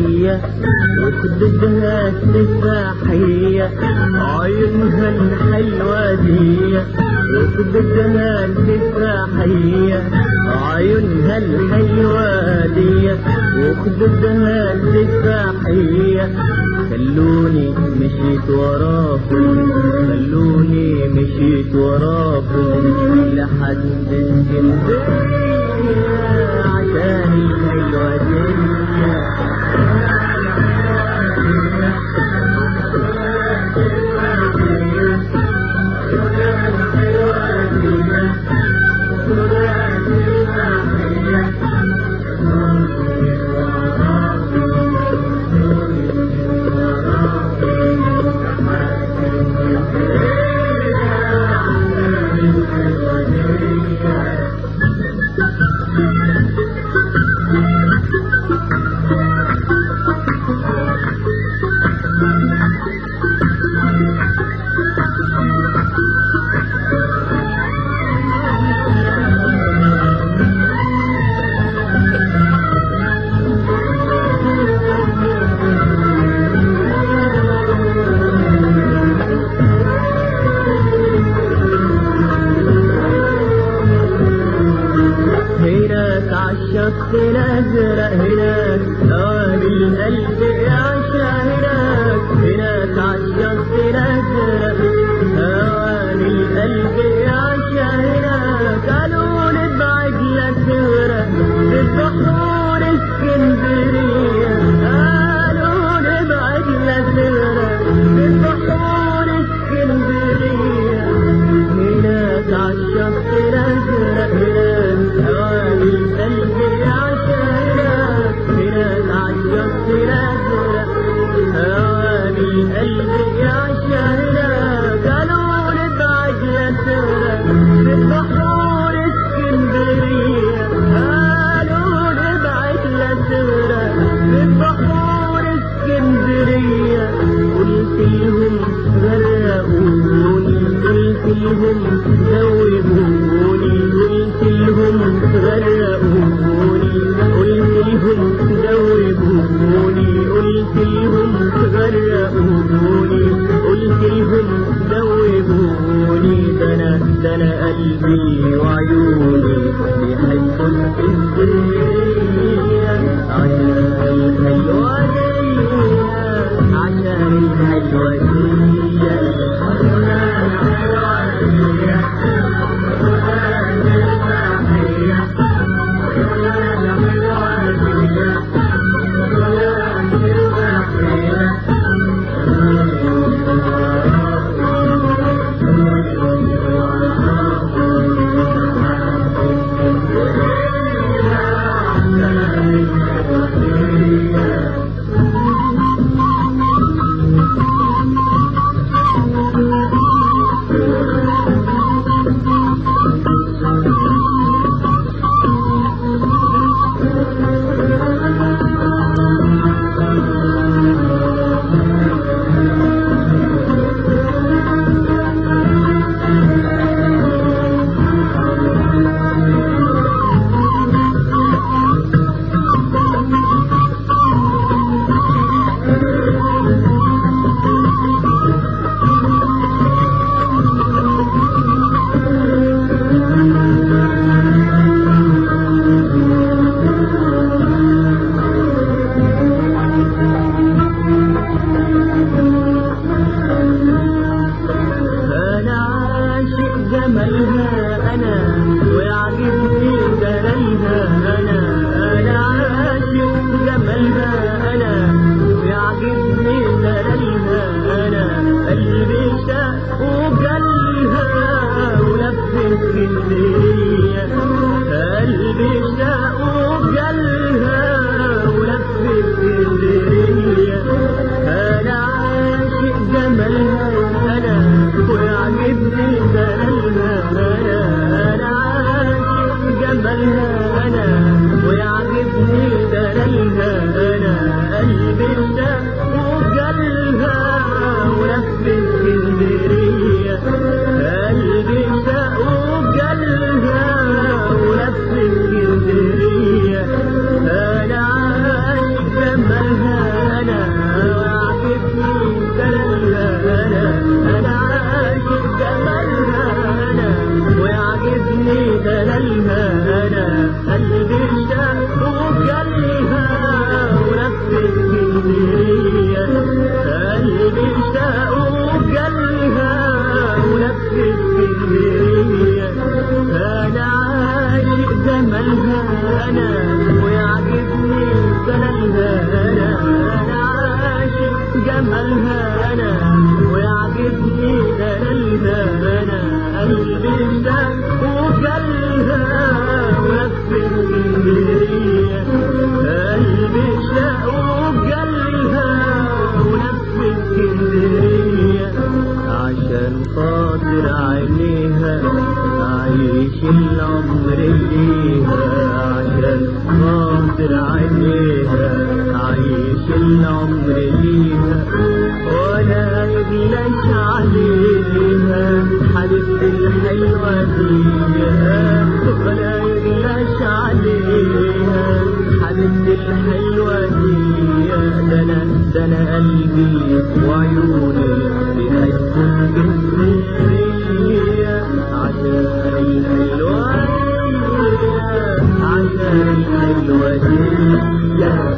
ودية وخدودها التفاحية عيونها الحلوة دي وخدودها التفاحية عيونها الحلوة دي وخدودها التفاحية خلوني مشيت وراكم خلوني مشيت وراكم لحد اسكندرية عشان الحلوة دي هناك عالشط الازرق هناك هواني القلب يعشى هناك هناك عالشط الازرق هواني القلب يعشى هناك قالوا نبعد لا تغرق في بحور اسكندريه قالوا نبعد لا تغرق في بحور اسكندريه هناك عالشط الازرق هناك هواني القلب يعشى هناك هناك عالشط الازرق هواني القلب يعشى هناك قالوا نبعد لا تغرق في بحور اسكندريه قالوا نبعد لا تغرق في بحور اسكندريه قلت لهم غرقوني قلت لهم ذوبوني قلت لهم غرقوني قلت لهم ذوبوني قلت لهم غرقوني قلت لهم ذوبوني ده انا ده انا قلبي وعيوني بيحبوا اسكندريه عشان الحلوه دي عشان الحلوه العمر ليها ولا يغلاش عليها حبيبتي الحلوة فيها ولا يغلاش عليها حبيبتي الحلوة فيها ده انا ده انا قلبي وعيوني بيحسوا بالسرية عشان الحلوة دي عشان الحلوة دي